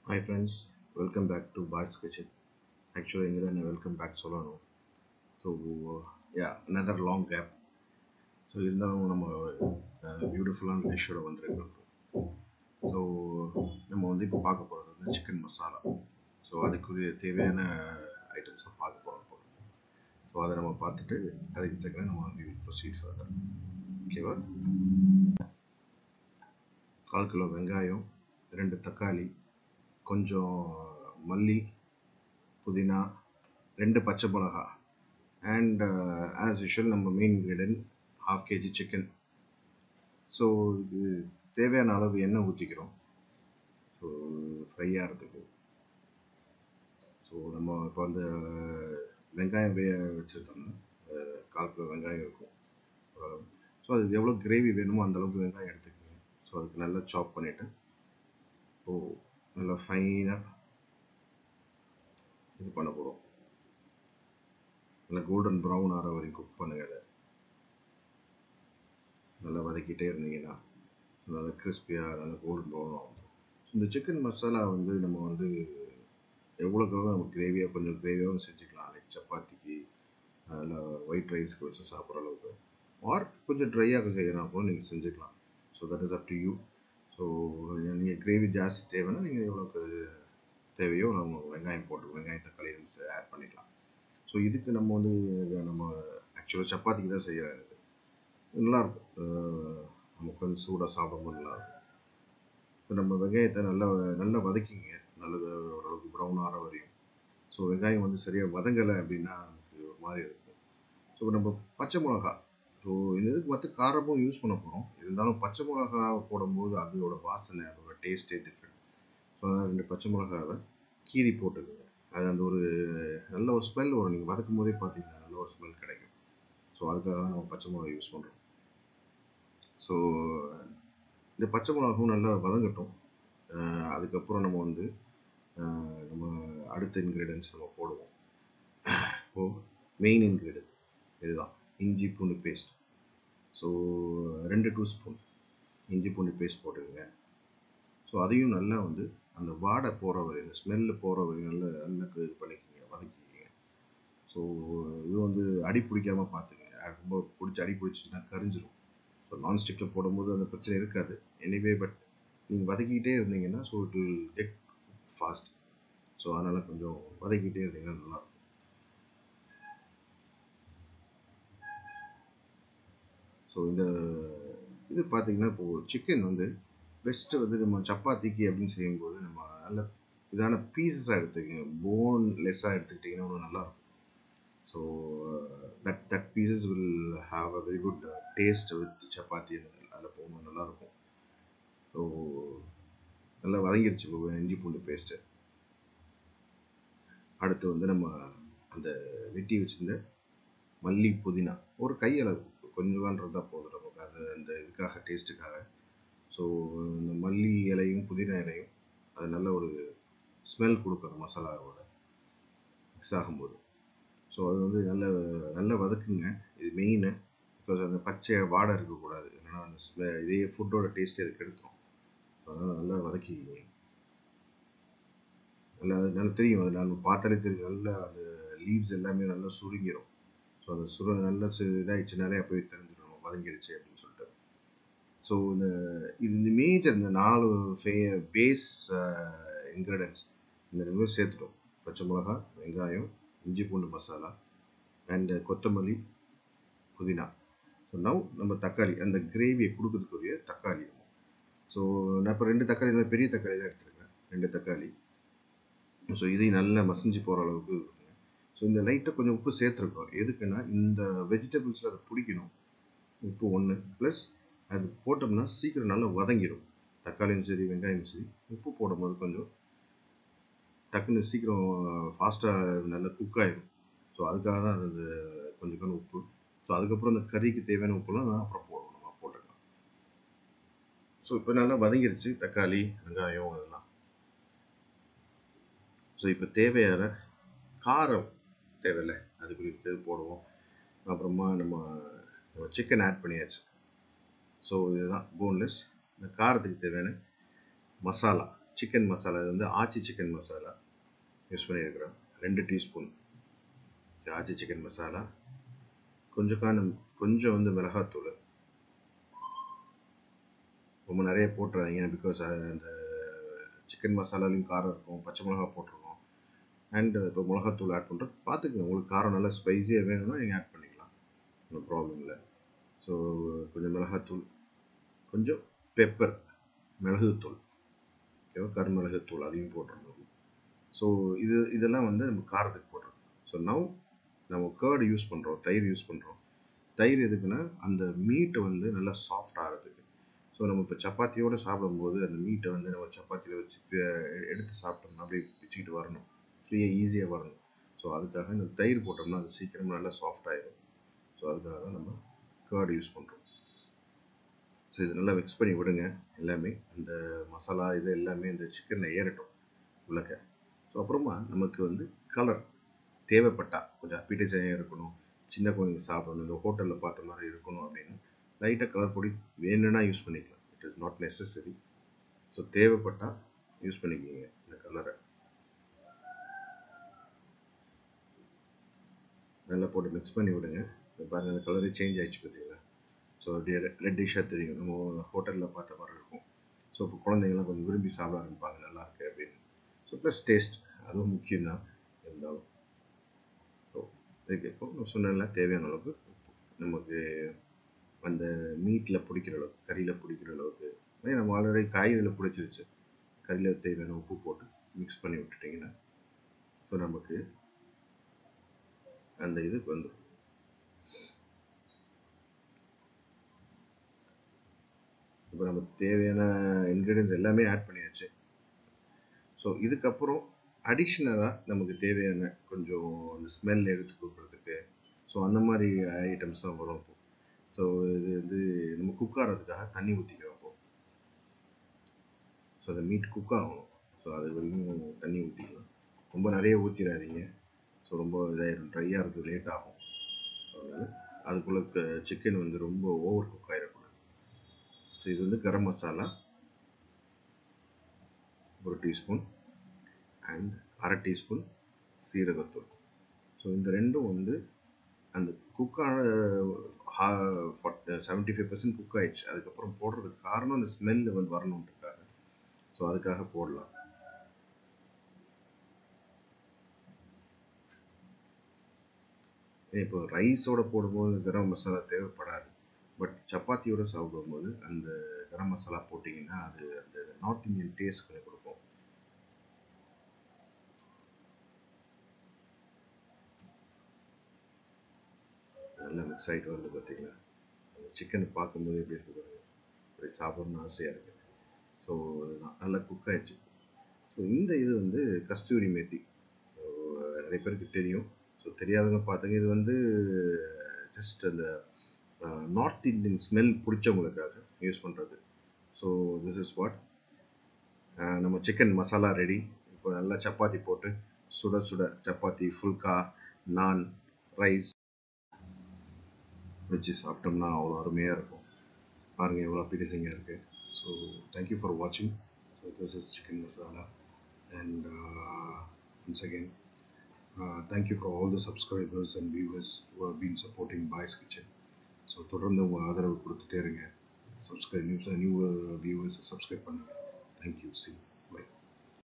hi friends welcome back to boys kitchen ஆக்சுவலாக இங்கே தான் வெல்கம் பேக் சொல்லணும் so yeah another long gap so இருந்தாலும் நம்ம பியூட்டிஃபுல்லான டிஷ்ஷோட வந்திருக்கோம் ஸோ நம்ம வந்து இப்போ பார்க்க போகிறது வந்து சிக்கன் மசாலா ஸோ அதுக்குரிய தேவையான ஐட்டம்ஸை பார்க்க போகிறோம் இப்போ ஸோ அதை நம்ம பார்த்துட்டு அதுக்கு தக்கன நம்ம வந்து ப்ரொசீட் ஃபர்தர் ஓகேவா கால் கிலோ வெங்காயம் ரெண்டு தக்காளி கொஞ்சம் மல்லி புதினா ரெண்டு பச்சை மிளகா அண்ட் ஆஸ் யூஷுவல் நம்ம main ingredient half KG chicken so இது தேவையான அளவு எண்ணெய் ஊற்றிக்கிறோம் ஸோ ஃப்ரை ஆகிறதுக்கு ஸோ நம்ம இப்போ அந்த வெங்காயம் வே வச்சுருக்கோம்னா கால் கிலோ வெங்காயம் இருக்கும் ஸோ அது எவ்வளோ கிரேவி வேணுமோ அந்த அளவுக்கு வெங்காயம் எடுத்துக்கோங்க ஸோ அதுக்கு நல்லா சாப் பண்ணிவிட்டு இப்போது நல்லா ஃபைனாக இது பண்ண போகிறோம் நல்லா கோல்டன் ப்ரௌன் ஆகிற வரைக்கும் குக் பண்ணுங்க அதை நல்லா வதக்கிட்டே இருந்தீங்கன்னா நல்லா கிறிஸ்பியாக நல்லா கோல்டன் ப்ரௌன் ஆகும் இந்த சிக்கன் மசாலா வந்து நம்ம வந்து எவ்வளோக்கு எவ்வளோ நம்ம கிரேவியாக கொஞ்சம் கிரேவியாகவும் செஞ்சுக்கலாம் லைக் சப்பாத்திக்கு நல்லா ஒயிட் ரைஸ்க்கு வச்சு சாப்பிட்ற அளவுக்கு ஆர் கொஞ்சம் ட்ரையாக செய்யணும் கூட நீங்கள் செஞ்சுக்கலாம் so that is up to you so நீங்கள் கிரேவி ஜாஸ்தி தேவைன்னா நீங்கள் எவ்வளோக்கு தேவையோ நம்ம வெங்காயம் போட்டு வெங்காயம் தக்காளி ஆட் பண்ணிக்கலாம் ஸோ இதுக்கு நம்ம வந்து நம்ம ஆக்சுவலாக சப்பாத்திக்கு தான் செய்கிறேன் இது நல்லாயிருக்கும் நமக்கு வந்து சூடாக சாப்பிடும்போது நல்லாயிருக்கும் இப்போ நம்ம வெங்காயத்தை நல்லா நல்லா வதக்கிங்க நல்லது ஓரளவுக்கு ப்ரௌன் ஆகிற வரையும் ஸோ வெங்காயம் வந்து சரியாக வதங்கலை அப்படின்னா நமக்கு ஒரு மாதிரி இருக்கும் ஸோ நம்ம பச்சை மிளகா ஸோ இந்த இதுக்கு மற்ற காரமும் யூஸ் பண்ண போகிறோம் இருந்தாலும் பச்சை மிளகா போடும்போது அதோட வாசனை அதோட டேஸ்ட்டே டிஃப்ரெண்ட் ஸோ அதனால் ரெண்டு பச்சை மிளகாவை கீரி போட்டுக்கோங்க அது அந்த ஒரு நல்ல ஒரு ஸ்மெல் வரும் நீங்கள் வதக்கும் போதே பார்த்தீங்கன்னா நல்ல ஒரு ஸ்மெல் கிடைக்கும் ஸோ அதுக்காக தான் நம்ம பச்சை மிளகா யூஸ் பண்ணுறோம் ஸோ இந்த பச்சை மிளகாவும் நல்லா வதங்கட்டும் அதுக்கப்புறம் நம்ம வந்து நம்ம அடுத்த இன்க்ரீடியன்ஸ் நம்ம போடுவோம் இப்போது மெயின் இன்க்ரீடியன்ட் இதுதான் இஞ்சி பூண்டு பேஸ்ட் ஸோ ரெண்டு டூ ஸ்பூன் இஞ்சி பூண்டு பேஸ்ட் போட்டுக்கோங்க ஸோ அதையும் நல்லா வந்து அந்த வாடை போகிற வரையும் இந்த ஸ்மெல்லு போகிற வரையும் நல்லா நல்லா இது பண்ணிக்கிங்க வதக்கிக்கிங்க ஸோ இது வந்து அடி பிடிக்காமல் பார்த்துக்கங்க ரொம்ப பிடிச்சி அடி பிடிச்சிச்சின்னா கரிஞ்சிடும் ஸோ நான்ஸ்டிக்கில் போடும்போது அந்த பிரச்சனை இருக்காது எனிவே பட் நீங்கள் வதக்கிக்கிட்டே இருந்தீங்கன்னா so it will get fast so அதனால் கொஞ்சம் வதக்கிட்டே இருந்தீங்கன்னா நல்லாயிருக்கும் ஸோ இந்த இது பார்த்திங்கன்னா இப்போது சிக்கன் வந்து பெஸ்ட்டு வந்து நம்ம சப்பாத்திக்கு அப்படின்னு செய்யும்போது நம்ம நல்ல இதான பீசஸாக எடுத்துக்கங்க போன் லெஸ்ஸாக எடுத்துக்கிட்டிங்கன்னா ஒன்று நல்லாயிருக்கும் so that that pieces will have a very good taste with chapati அதில் போகணும் நல்லாயிருக்கும் ஸோ நல்லா வதங்கிருச்சு இப்போ இஞ்சி பூண்டு பேஸ்ட்டு அடுத்து வந்து நம்ம அந்த வெட்டி வச்சுருந்த மல்லி புதினா ஒரு கையளவு கொஞ்சம் இருந்தால் போதும் நமக்கு அது அந்த இதுக்காக டேஸ்ட்டுக்காக ஸோ இந்த மல்லி இலையும் புதினா இலையும் அது நல்ல ஒரு ஸ்மெல் கொடுக்கும் மசாலாவோட மிக்ஸ் ஆகும்போது ஸோ அது வந்து நல்ல நல்லா வதக்குங்க இது மெயினு பிகாஸ் அந்த பச்சை வாடை இருக்கக்கூடாது ஏன்னா அந்த ஸ்மெ இதே ஃபுட்டோட டேஸ்ட்டே அது கெடுத்துரும் அதனால் நல்லா வதக்கிங்க நல்லா நல்லா தெரியும் அது நம்ம பார்த்தாலே தெரியும் நல்லா அந்த லீவ்ஸ் எல்லாமே நல்லா சுருங்கிடும் ஸோ அந்த சுரு நல்லா இதாகிடுச்சுனாலே அப்போயே தெரிஞ்சிடும் நம்ம வதங்கிடுச்சு அப்படின்னு சொல்லிட்டு ஸோ இந்த இந்த மேஜர் இந்த நாலு ஃபே பேஸ் இன்க்ரீடியன்ஸ் இந்த ரெண்டு சேர்த்துட்டோம் பச்சை மிளகா வெங்காயம் இஞ்சி பூண்டு மசாலா அண்டு கொத்தமல்லி புதினா ஸோ நவ் நம்ம தக்காளி அந்த கிரேவியை கொடுக்கறதுக்குரிய தக்காளி ஸோ நான் இப்போ ரெண்டு தக்காளி பெரிய தக்காளி தான் எடுத்துருக்கேன் ரெண்டு தக்காளி ஸோ இதையும் நல்லா மசிஞ்சு போகிற அளவுக்கு ஸோ இந்த லைட்டாக கொஞ்சம் உப்பு சேர்த்துருக்கோம் எதுக்குன்னா இந்த வெஜிடபிள்ஸில் அதை பிடிக்கணும் உப்பு ஒன்று ப்ளஸ் அது போட்டோம்னா சீக்கிரம் நல்லா வதங்கிடும் தக்காளியும் சரி வெங்காயம் சரி உப்பு போடும்போது கொஞ்சம் டக்குன்னு சீக்கிரம் ஃபாஸ்ட்டாக நல்லா குக் ஆகிடும் ஸோ அதுக்காக தான் அது கொஞ்சம் கொஞ்சம் உப்பு ஸோ அதுக்கப்புறம் இந்த கறிக்கு தேவையான உப்புலாம் நான் அப்புறம் போடுவோம் நம்ம போட்டுக்கலாம் ஸோ இப்போ நல்லா வதங்கிருச்சு தக்காளி வெங்காயம் அதெல்லாம் ஸோ இப்போ தேவையான காரம் தேவையில்லை அதுக்கு இது போடுவோம் அப்புறமா நம்ம சிக்கன் ஆட் பண்ணியாச்சு ஸோ இதுதான் போன்லெஸ் இந்த காரத்துக்கு தேவையான மசாலா சிக்கன் மசாலா இது வந்து ஆச்சி சிக்கன் மசாலா யூஸ் பண்ணியிருக்கிறேன் ரெண்டு டீஸ்பூன் ஆச்சி சிக்கன் மசாலா கொஞ்சம் காணும் கொஞ்சம் வந்து மிளகாத்தூள் ரொம்ப நிறைய போட்டுறாதீங்க பிகாஸ் அந்த சிக்கன் மசாலாலையும் காரம் இருக்கும் பச்சை மிளகா போட்டிருக்கோம் அண்ட் இப்போ மிளகாத்தூள் ஆட் பண்ணுறது பார்த்துக்கங்க உங்களுக்கு காரம் நல்லா ஸ்பைஸியாக வேணும்னா நீங்கள் ஆட் பண்ணிக்கலாம் ஒன்றும் ப்ராப்ளம் இல்லை ஸோ கொஞ்சம் மிளகாத்தூள் கொஞ்சம் பெப்பர் மிளகுத்தூள் ஓகேவா கருமிளகுத்தூள் அதையும் போட்டுருந்தோம் ஸோ இது இதெல்லாம் வந்து நம்ம காரத்துக்கு போடுறோம் ஸோ நவ் நம்ம கேர்டு யூஸ் பண்ணுறோம் தயிர் யூஸ் பண்ணுறோம் தயிர் எதுக்குன்னா அந்த மீட்டை வந்து நல்லா சாஃப்ட் ஆகிறதுக்கு ஸோ நம்ம இப்போ சப்பாத்தியோடு சாப்பிடும்போது அந்த மீட்டை வந்து நம்ம சப்பாத்தியில் வச்சு எடுத்து சாப்பிட்டோம்னா அப்படியே பிச்சுக்கிட்டு வரணும் ஃப்ரீயாக ஈஸியாக வரணும் ஸோ அதுக்காக இந்த தயிர் போட்டோம்னா அது சீக்கிரம் நல்லா சாஃப்ட் ஆகிடும் ஸோ அதுக்காக தான் நம்ம கேர்டு யூஸ் பண்ணுறோம் ஸோ இது நல்லா மிக்ஸ் பண்ணி விடுங்க எல்லாமே இந்த மசாலா இது எல்லாமே இந்த சிக்கனில் ஏறட்டும் உள்ளக்க ஸோ அப்புறமா நமக்கு வந்து கலர் தேவைப்பட்டா கொஞ்சம் அப்பீட்டைஸாக இருக்கணும் சின்ன குழந்தைங்க சாப்பிடணும் இந்த ஹோட்டலில் பார்த்த மாதிரி இருக்கணும் அப்படின்னு லைட்டாக கலர் பொடி வேணும்னா யூஸ் பண்ணிக்கலாம் it is not necessary so தேவைப்பட்டால் யூஸ் பண்ணிக்கிங்க இந்த கலரை நல்லா போட்டு மிக்ஸ் பண்ணி விடுங்க பாருங்கள் அந்த கலரே சேஞ்ச் ஆகிடுச்சு பார்த்தீங்களா ஸோ அப்படியே ரெட்டிஷாக தெரியும் நம்ம ஹோட்டலில் பார்த்த மாதிரி இருக்கும் ஸோ இப்போ குழந்தைங்களாம் கொஞ்சம் விரும்பி சாப்பிட ஆரம்பிப்பாங்க நல்லா இருக்கு அப்படின்னு ஸோ ப்ளஸ் டேஸ்ட் அதுவும் முக்கியம் தான் இருந்தாலும் ஸோ இதுக்கு இப்போ நான் சொன்னேன்ல தேவையான அளவுக்கு நமக்கு அந்த மீட்டில் பிடிக்கிற அளவுக்கு கறியில் பிடிக்கிற அளவுக்கு நம்ம ஆல்ரெடி காய்கறியில் பிடிச்சிருச்சு கறியில் தேவையான உப்பு போட்டு மிக்ஸ் பண்ணி விட்டுட்டிங்கன்னா ஸோ நமக்கு அந்த இதுக்கு வந்துடும் இப்போ நம்ம தேவையான இன்க்ரீடியன்ஸ் எல்லாமே ஆட் பண்ணியாச்சு ஸோ இதுக்கப்புறம் அடிஷ்னலாக நமக்கு தேவையான கொஞ்சம் அந்த ஸ்மெல் எடுத்து கொடுக்குறதுக்கு ஸோ அந்த மாதிரி ஐட்டம்ஸ் தான் வரும் இப்போ ஸோ இது வந்து நம்ம குக் ஆகிறதுக்காக தண்ணி ஊற்றிக்கிறோம் இப்போ ஸோ அந்த மீட் குக் ஆகணும் ஸோ அது வரைக்கும் தண்ணி ஊற்றிக்கலாம் ரொம்ப நிறைய ஊற்றிடாதீங்க ஸோ ரொம்ப இதாகிடும் ட்ரை ஆகிறது லேட் ஆகும் அதனால் அதுக்குள்ளே சிக்கன் வந்து ரொம்ப ஓவர் குக் ஆகிடக்கூடாது ஸோ இது வந்து கரம் மசாலா ஒரு டீஸ்பூன் அண்ட் அரை டீஸ்பூன் சீரகத்தூள் ஸோ இந்த ரெண்டும் வந்து அந்த குக்கான செவன்ட்டி ஃபைவ் பர்சன்ட் குக் ஆயிடுச்சு அதுக்கப்புறம் போடுறதுக்கு காரணம் அந்த ஸ்மெல்லு வந்து வரணுன்றதுக்காக ஸோ அதுக்காக போடலாம் இப்போ ரைஸோட போடும்போது கரம் மசாலா தேவைப்படாது பட் சப்பாத்தியோட சாப்பிடும்போது அந்த கரம் மசாலா போட்டிங்கன்னா அது அந்த நார்த் இந்தியன் டேஸ்ட் கொஞ்சம் கொடுக்கும் நல்லா மிக்ஸ் ஆகிட்டு வருது பார்த்தீங்களா அந்த சிக்கனை பார்க்கும்போது எப்படி இருக்குது பாருங்க அப்படி சாப்பிடணும்னு ஆசையாக இருக்குது ஸோ அதுதான் நல்லா குக் ஆயிடுச்சு ஸோ இந்த இது வந்து கஸ்தூரி மேத்தி ஸோ நிறைய பேருக்கு தெரியும் ஸோ தெரியாதவங்க பார்த்துங்க இது வந்து ஜஸ்ட் அந்த நார்த் இந்தியன் ஸ்மெல் பிடிச்சவங்களுக்காக யூஸ் பண்ணுறது ஸோ திஸ் இஸ் வாட் நம்ம சிக்கன் மசாலா ரெடி இப்போ நல்லா சப்பாத்தி போட்டு சுட சுட சப்பாத்தி ஃபுல்கா நான் ரைஸ் வச்சு சாப்பிட்டோம்னா அவ்வளோ அருமையாக இருக்கும் பாருங்கள் எவ்வளோ பீடிசிங்காக இருக்குது ஸோ தேங்க்யூ ஃபார் வாட்சிங் so this is chicken masala and once again thank you for all the subscribers and viewers who have been supporting boys kitchen so தொடர்ந்து உங்கள் ஆதரவு கொடுத்துட்டே இருங்க subscribe news new viewers subscribe பண்ணுங்கள் தேங்க்யூ சி